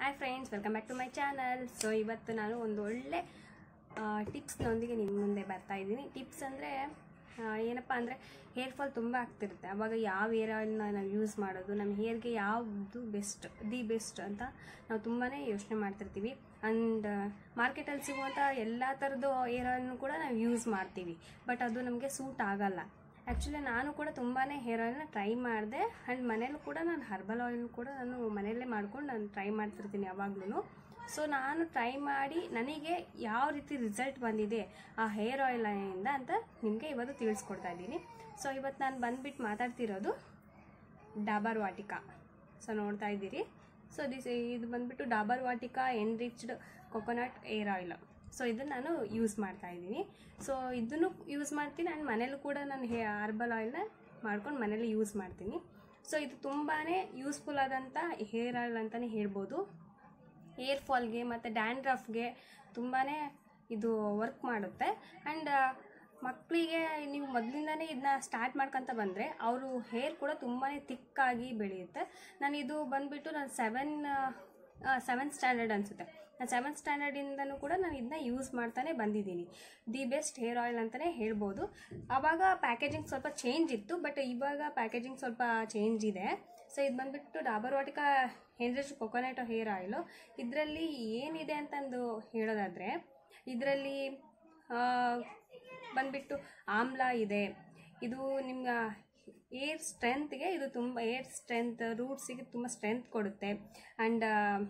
hi friends welcome back to my channel so ಇವತ್ತು ನಾನು ಒಂದು ಒಳ್ಳೆ ಟಿಪ್ಸ್ನೊಂದಿಗೆ ನಿಮ್ಮ ಮುಂದೆ ಬರ್ತಾ ಇದ್ದೀನಿ ಟಿಪ್ಸ್ ಅಂದರೆ ಏನಪ್ಪ ಅಂದರೆ ಹೇರ್ ಫಾಲ್ ತುಂಬ ಆಗ್ತಿರುತ್ತೆ ಆವಾಗ ಯಾವ ಹೇರ್ ಆಯಿಲ್ನ ನಾವು ಯೂಸ್ ಮಾಡೋದು ನಮ್ಮ ಹೇರ್ಗೆ ಯಾವುದು ಬೆಸ್ಟ್ ದಿ ಬೆಸ್ಟ್ ಅಂತ ನಾವು ತುಂಬಾ ಯೋಚನೆ ಮಾಡ್ತಿರ್ತೀವಿ ಆ್ಯಂಡ್ ಮಾರ್ಕೆಟಲ್ಲಿ ಸಿಗುವಂಥ ಎಲ್ಲ ಥರದ್ದು ಹೇರ್ ಆಯಿಲ್ನು ಕೂಡ ನಾವು ಯೂಸ್ ಮಾಡ್ತೀವಿ ಬಟ್ ಅದು ನಮಗೆ ಸೂಟ್ ಆಗಲ್ಲ ಆ್ಯಕ್ಚುಲಿ ನಾನು ಕೂಡ ತುಂಬಾ ಹೇರ್ ಆಯಿಲ್ನ ಟ್ರೈ ಮಾಡಿದೆ ಆ್ಯಂಡ್ ಮನೇಲೂ ಕೂಡ ನಾನು ಹರ್ಬಲ್ ಆಯಿಲ್ ಕೂಡ ನಾನು ಮನೆಯಲ್ಲೇ ಮಾಡ್ಕೊಂಡು ನಾನು ಟ್ರೈ ಮಾಡ್ತಿರ್ತೀನಿ ಯಾವಾಗ್ಲೂ ಸೊ ನಾನು ಟ್ರೈ ಮಾಡಿ ನನಗೆ ಯಾವ ರೀತಿ ರಿಸಲ್ಟ್ ಬಂದಿದೆ ಆ ಹೇರ್ ಆಯಿಲಿಂದ ಅಂತ ನಿಮಗೆ ಇವತ್ತು ತಿಳಿಸ್ಕೊಡ್ತಾ ಇದ್ದೀನಿ ಸೊ ಇವತ್ತು ನಾನು ಬಂದುಬಿಟ್ಟು ಮಾತಾಡ್ತಿರೋದು ಡಾಬರ್ ವಾಟಿಕಾ ಸೊ ನೋಡ್ತಾ ಇದ್ದೀರಿ ಸೊ ದಿಸ್ ಇದು ಬಂದುಬಿಟ್ಟು Dabur Vatika enriched coconut hair oil so ಇದನ್ನು ನಾನು ಯೂಸ್ ಮಾಡ್ತಾ ಇದ್ದೀನಿ ಸೊ ಇದನ್ನು ಯೂಸ್ ಮಾಡ್ತೀನಿ ಆ್ಯಂಡ್ ಮನೇಲೂ ಕೂಡ ನಾನು ಹೇ ಹರ್ಬಲ್ ಆಯಿಲ್ನ ಮಾಡ್ಕೊಂಡು ಮನೇಲಿ ಯೂಸ್ ಮಾಡ್ತೀನಿ ಸೊ ಇದು ತುಂಬಾ ಯೂಸ್ಫುಲ್ ಆದಂಥ ಹೇರ್ ಆಯಿಲ್ ಅಂತಲೇ ಹೇಳ್ಬೋದು ಏರ್ ಫಾಲ್ಗೆ ಮತ್ತು ಡ್ಯಾಂಡ್ರಫ್ಗೆ ತುಂಬಾ ಇದು ವರ್ಕ್ ಮಾಡುತ್ತೆ ಆ್ಯಂಡ್ ಮಕ್ಕಳಿಗೆ ನೀವು ಮೊದಲಿಂದನೇ ಇದನ್ನ ಸ್ಟಾರ್ಟ್ ಮಾಡ್ಕೊತ ಬಂದರೆ ಅವರು ಹೇರ್ ಕೂಡ ತುಂಬಾ ತಿಕ್ಕಾಗಿ ಬೆಳೆಯುತ್ತೆ ನಾನು ಇದು ಬಂದುಬಿಟ್ಟು ನಾನು ಸೆವೆನ್ ಸೆವೆಂತ್ ಸ್ಟ್ಯಾಂಡರ್ಡ್ ಅನಿಸುತ್ತೆ ನಾನು ಸೆವೆಂತ್ ಸ್ಟ್ಯಾಂಡರ್ಡಿಂದನೂ ಕೂಡ ನಾನು ಇದನ್ನ ಯೂಸ್ ಮಾಡ್ತಾನೆ ಬಂದಿದ್ದೀನಿ ದಿ ಬೆಸ್ಟ್ ಹೇರ್ ಆಯಿಲ್ ಅಂತಲೇ ಹೇಳ್ಬೋದು ಆವಾಗ ಪ್ಯಾಕೇಜಿಂಗ್ ಸ್ವಲ್ಪ ಚೇಂಜ್ ಇತ್ತು ಬಟ್ ಇವಾಗ ಪ್ಯಾಕೇಜಿಂಗ್ ಸ್ವಲ್ಪ ಚೇಂಜ್ ಇದೆ ಸೊ ಇದು ಬಂದುಬಿಟ್ಟು Dabur Vatika enriched coconut hair oil ಇದರಲ್ಲಿ ಏನಿದೆ ಅಂತಂದು ಹೇಳೋದಾದರೆ ಇದರಲ್ಲಿ ಬಂದುಬಿಟ್ಟು ಆಮ್ಲ ಇದೆ ಇದು ನಿಮ್ಮ ಏರ್ ಸ್ಟ್ರೆಂತ್ಗೆ ಇದು ತುಂಬ ಏರ್ ಸ್ಟ್ರೆಂತ್ ರೂಟ್ಸಿಗೆ ತುಂಬ ಸ್ಟ್ರೆಂತ್ ಕೊಡುತ್ತೆ ಆ್ಯಂಡ್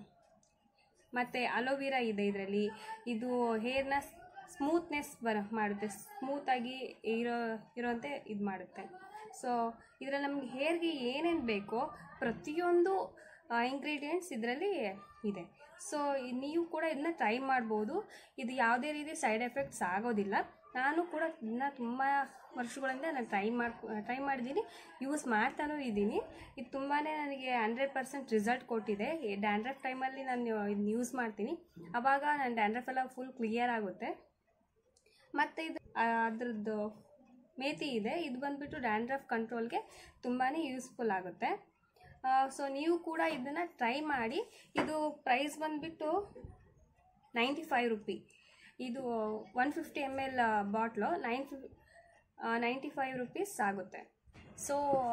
ಮತ್ತು ಅಲೋವಿರಾ ಇದೆ ಇದರಲ್ಲಿ ಇದು ಹೇರ್ನ ಸ್ಮೂತ್ನೆಸ್ ಬರ ಮಾಡುತ್ತೆ ಸ್ಮೂತಾಗಿ ಇರೋ ಇರೋಂತೆ ಇದು ಮಾಡುತ್ತೆ ಸೊ ಇದರಲ್ಲಿ ನಮ್ಗೆ ಹೇರ್ಗೆ ಏನೇನು ಬೇಕೋ ಪ್ರತಿಯೊಂದು ಇಂಗ್ರೀಡಿಯೆಂಟ್ಸ್ ಇದರಲ್ಲಿ ಇದೆ ಸೊ ನೀವು ಕೂಡ ಇದನ್ನ ಟ್ರೈ ಮಾಡ್ಬೋದು ಇದು ಯಾವುದೇ ರೀತಿ ಸೈಡ್ ಎಫೆಕ್ಟ್ಸ್ ಆಗೋದಿಲ್ಲ ನಾನು ಕೂಡ ಇದನ್ನ ತುಂಬ ವರ್ಷಗಳಿಂದ ನಾನು ಟ್ರೈ ಮಾಡಿ ಟ್ರೈ ಮಾಡಿದ್ದೀನಿ ಯೂಸ್ ಮಾಡ್ತಾನೂ ಇದ್ದೀನಿ ಇದು ತುಂಬಾ ನನಗೆ ಹಂಡ್ರೆಡ್ ಪರ್ಸೆಂಟ್ ರಿಸಲ್ಟ್ ಕೊಟ್ಟಿದೆ ಡ್ಯಾಂಡ್ರಫ್ ಟೈಮಲ್ಲಿ ನಾನು ಇದನ್ನ ಯೂಸ್ ಮಾಡ್ತೀನಿ ಆವಾಗ ನನ್ನ ಡ್ಯಾಂಡ್ರಫ್ ಎಲ್ಲ ಫುಲ್ ಕ್ಲಿಯರ್ ಆಗುತ್ತೆ ಮತ್ತು ಇದು ಅದ್ರದ್ದು ಮೇಥಿ ಇದೆ ಇದು ಬಂದುಬಿಟ್ಟು ಡ್ಯಾಂಡ್ರಫ್ ಕಂಟ್ರೋಲ್ಗೆ ತುಂಬಾ ಯೂಸ್ಫುಲ್ ಆಗುತ್ತೆ ಸೊ ನೀವು ಕೂಡ ಇದನ್ನು ಟ್ರೈ ಮಾಡಿ ಇದು ಪ್ರೈಸ್ ಬಂದುಬಿಟ್ಟು ನೈಂಟಿ ಫೈವ್ ರುಪಿ ಇದು one fifty M L bottle nine fif ninety five rupees ಆಗುತ್ತೆ ಸೊ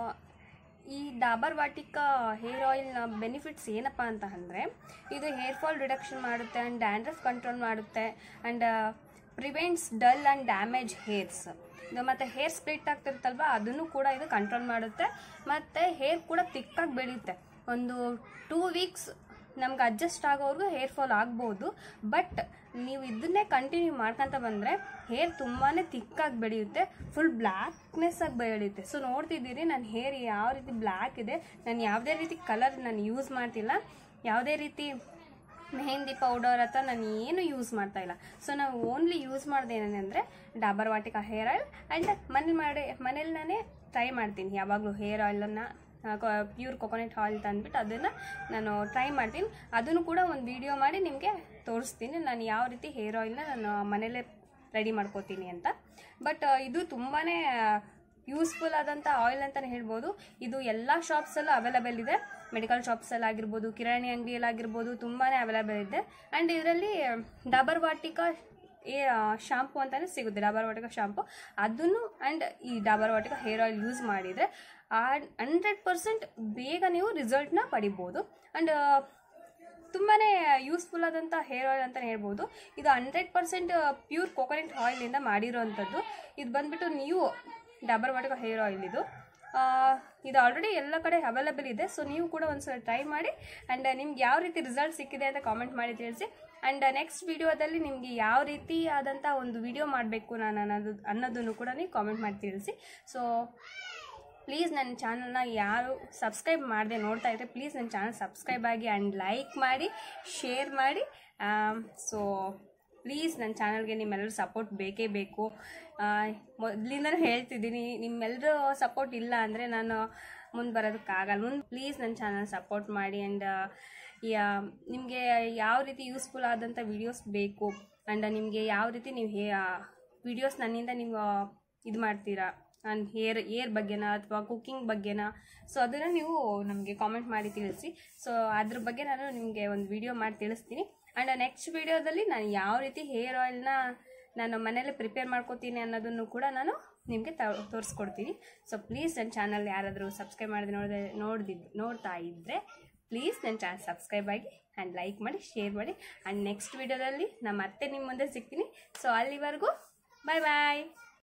ಈ ಡಾಬರ್ ವಾಟಿಕಾ ಹೇರ್ ಆಯಿಲ್ನ ಬೆನಿಫಿಟ್ಸ್ ಏನಪ್ಪ ಅಂತ ಅಂದರೆ ಇದು ಹೇರ್ ಫಾಲ್ ರಿಡಕ್ಷನ್ ಮಾಡುತ್ತೆ ಆ್ಯಂಡ್ ಡ್ಯಾಂಡ್ರಫ್ ಕಂಟ್ರೋಲ್ ಮಾಡುತ್ತೆ and prevents dull and damage hairs ಇದು ಮತ್ತು ಹೇರ್ ಸ್ಪ್ಲಿಟ್ ಆಗ್ತಿರ್ತಲ್ವ ಅದನ್ನು ಕೂಡ ಇದು ಕಂಟ್ರೋಲ್ ಮಾಡುತ್ತೆ ಮತ್ತು ಹೇರ್ ಕೂಡ ತಿಕ್ಕಾಗಿ ಬೆಳೆಯುತ್ತೆ ಒಂದು ಟೂ ವೀಕ್ಸ್ ನಮ್ಗೆ ಅಡ್ಜಸ್ಟ್ ಆಗೋವರೆಗೂ ಹೇರ್ ಫಾಲ್ ಆಗ್ಬೋದು ಬಟ್ ನೀವು ಇದನ್ನೇ ಕಂಟಿನ್ಯೂ ಮಾಡ್ಕೊತ ಬಂದರೆ ಹೇರ್ ತುಂಬಾ ತಿಕ್ಕಾಗಿ ಬೆಳೆಯುತ್ತೆ ಫುಲ್ ಬ್ಲ್ಯಾಕ್ನೆಸ್ ಆಗಿ ಬೆಳೆಯುತ್ತೆ ಸೊ ನೋಡ್ತಿದ್ದೀರಿ ನನ್ನ ಹೇರ್ ಯಾವ ರೀತಿ ಬ್ಲ್ಯಾಕ್ ಇದೆ ನಾನು ಯಾವುದೇ ರೀತಿ ಕಲರ್ ನಾನು ಯೂಸ್ ಮಾಡ್ತಿಲ್ಲ ಯಾವುದೇ ರೀತಿ ಮೆಹಂದಿ ಪೌಡರ್ ಅಥವಾ ನಾನು ಏನು ಯೂಸ್ ಮಾಡ್ತಾ ಇಲ್ಲ ಸೊ ನಾವು ಓನ್ಲಿ ಯೂಸ್ ಮಾಡೋದು ಏನಂದರೆ Dabur Vatika hair oil and ಮನೇಲಿ ಮಾಡಿ ಮನೇಲಿ ನಾನೇ ಟ್ರೈ ಮಾಡ್ತೀನಿ ಯಾವಾಗಲೂ ಹೇರ್ ಆಯಿಲನ್ನು ಪ್ಯೂರ್ ಕೊಕೊನೆಟ್ ಆಯಿಲ್ ತಂದುಬಿಟ್ಟು ಅದನ್ನು ನಾನು ಟ್ರೈ ಮಾಡ್ತೀನಿ ಅದನ್ನು ಕೂಡ ಒಂದು ವಿಡಿಯೋ ಮಾಡಿ ನಿಮಗೆ ತೋರಿಸ್ತೀನಿ ನಾನು ಯಾವ ರೀತಿ ಹೇರ್ ಆಯಿಲ್ನ ನಾನು ಮನೇಲೇ ರೆಡಿ ಮಾಡ್ಕೋತೀನಿ ಅಂತ ಬಟ್ ಇದು ತುಂಬಾ ಯೂಸ್ಫುಲ್ ಆದಂಥ ಆಯಿಲ್ ಅಂತಲೇ ಹೇಳ್ಬೋದು ಇದು ಎಲ್ಲ ಶಾಪ್ಸಲ್ಲೂ ಅವೈಲಬಲ್ ಇದೆ ಮೆಡಿಕಲ್ ಶಾಪ್ಸಲ್ಲಿ ಆಗಿರ್ಬೋದು ಕಿರಾಣಿ ಅಂಗಡಿಯಲ್ಲಿ ಆಗಿರ್ಬೋದು ತುಂಬಾ ಅವೈಲಬಲ್ ಇದೆ ಆ್ಯಂಡ್ ಇದರಲ್ಲಿ ಡಾಬರ್ ವಾಟಿಕಾ ಏ ಶಾಂಪು ಅಂತಲೇ ಸಿಗುತ್ತೆ ಡಾಬರ್ ವಾಟಿಕಾ ಶಾಂಪು ಅದನ್ನು ಆ್ಯಂಡ್ ಈ Dabur Vatika hair oil use ಮಾಡಿದರೆ ಹಂಡ್ರೆಡ್ ಪರ್ಸೆಂಟ್ ಬೇಗ ನೀವು ರಿಸಲ್ಟ್ನ ಪಡಿಬೋದು ಆ್ಯಂಡ್ ತುಂಬಾ ಯೂಸ್ಫುಲ್ ಆದಂಥ ಹೇರ್ ಆಯಿಲ್ ಅಂತಲೇ ಹೇಳ್ಬೋದು ಇದು ಹಂಡ್ರೆಡ್ ಪರ್ಸೆಂಟ್ ಪ್ಯೂರ್ ಕೊಕೊನೆಟ್ ಆಯಿಲಿಂದ ಮಾಡಿರೋವಂಥದ್ದು ಇದು ಬಂದುಬಿಟ್ಟು ನೀವು ಡಾಬರ್ ವಾಟಿಕಾ ಹೇರ್ ಆಯಿಲ್ ಇದು ಇದು ಆಲ್ರೆಡಿ ಎಲ್ಲ ಕಡೆ ಅವೈಲಬಲ್ ಇದೆ ಸೊ ನೀವು ಕೂಡ ಒಂದ್ಸಲ ಟ್ರೈ ಮಾಡಿ ಆ್ಯಂಡ್ ನಿಮ್ಗೆ ಯಾವ ರೀತಿ ರಿಸಲ್ಟ್ ಸಿಕ್ಕಿದೆ ಅಂತ ಕಾಮೆಂಟ್ ಮಾಡಿ ತಿಳಿಸಿ ಆ್ಯಂಡ್ ನೆಕ್ಸ್ಟ್ ವಿಡಿಯೋದಲ್ಲಿ ನಿಮಗೆ ಯಾವ ರೀತಿ ಆದಂಥ ಒಂದು ವಿಡಿಯೋ ಮಾಡಬೇಕು ನಾನು ಅನ್ನೋದು ಅನ್ನೋದನ್ನು ಕೂಡ ನೀವು ಕಾಮೆಂಟ್ ಮಾಡಿ ತಿಳಿಸಿ ಸೊ ಪ್ಲೀಸ್ ನನ್ನ ಚಾನಲ್ನ ಯಾರು ಸಬ್ಸ್ಕ್ರೈಬ್ ಮಾಡದೆ ನೋಡ್ತಾ ಇದ್ದರೆ ಪ್ಲೀಸ್ ನನ್ನ ಚಾನಲ್ ಸಬ್ಸ್ಕ್ರೈಬ್ ಆಗಿ ಆ್ಯಂಡ್ ಲೈಕ್ ಮಾಡಿ ಶೇರ್ ಮಾಡಿ ಸೊ ಪ್ಲೀಸ್ ನನ್ನ ಚಾನಲ್ಗೆ ನಿಮ್ಮೆಲ್ಲರೂ ಸಪೋರ್ಟ್ ಬೇಕೇ ಬೇಕು ಮೊದಲಿಂದನೂ ಹೇಳ್ತಿದ್ದೀನಿ ನಿಮ್ಮೆಲ್ಲರೂ ಸಪೋರ್ಟ್ ಇಲ್ಲ ಅಂದರೆ ನಾನು ಮುಂದೆ ಬರೋದಕ್ಕಾಗಲ್ಲ ಮುಂದೆ ಪ್ಲೀಸ್ ನನ್ನ ಚಾನಲ್ ಸಪೋರ್ಟ್ ಮಾಡಿ ಆ್ಯಂಡ್ ಯಾ ನಿಮಗೆ ಯಾವ ರೀತಿ ಯೂಸ್ಫುಲ್ ಆದಂಥ ವೀಡಿಯೋಸ್ ಬೇಕು ಆ್ಯಂಡ್ ನಿಮಗೆ ಯಾವ ರೀತಿ ನೀವು ಹೇ ವೀಡಿಯೋಸ್ ನನ್ನಿಂದ ನೀವು ಇದು ಮಾಡ್ತೀರಾ ಆ್ಯಂಡ್ ಹೇರ್ ಏರ್ ಬಗ್ಗೆನಾ ಅಥವಾ ಕುಕ್ಕಿಂಗ್ ಬಗ್ಗೆನಾ ಸೊ ಅದನ್ನು ನೀವು ನಮಗೆ ಕಾಮೆಂಟ್ ಮಾಡಿ ತಿಳಿಸಿ ಸೊ ಅದ್ರ ಬಗ್ಗೆ ನಾನು ನಿಮಗೆ ಒಂದು ವಿಡಿಯೋ ಮಾಡಿ ತಿಳಿಸ್ತೀನಿ ಆ್ಯಂಡ್ ನೆಕ್ಸ್ಟ್ ವಿಡಿಯೋದಲ್ಲಿ ನಾನು ಯಾವ ರೀತಿ ಹೇರ್ ಆಯಿಲ್ನ ನಾನು ಮನೇಲಿ ಪ್ರಿಪೇರ್ ಮಾಡ್ಕೋತೀನಿ ಅನ್ನೋದನ್ನು ಕೂಡ ನಾನು ನಿಮಗೆ ತೋರಿಸ್ಕೊಡ್ತೀನಿ ಸೊ ಪ್ಲೀಸ್ ನನ್ನ ಚಾನಲ್ ಯಾರಾದರೂ ಸಬ್ಸ್ಕ್ರೈಬ್ ಮಾಡಿದ್ರೆ ನೋಡಿದೆ ನೋಡ್ದಿದ್ದು ನೋಡ್ತಾ ಇದ್ದರೆ ಪ್ಲೀಸ್ ನನ್ನ ಚಾನಲ್ ಸಬ್ಸ್ಕ್ರೈಬ್ ಆಗಿ ಆ್ಯಂಡ್ ಲೈಕ್ ಮಾಡಿ ಶೇರ್ ಮಾಡಿ ಆ್ಯಂಡ್ ನೆಕ್ಸ್ಟ್ ವಿಡಿಯೋದಲ್ಲಿ ನಾನು ಮತ್ತೆ ನಿಮ್ಮ ಮುಂದೆ ಸಿಗ್ತೀನಿ ಸೊ ಅಲ್ಲಿವರೆಗೂ ಬಾಯ್ ಬಾಯ್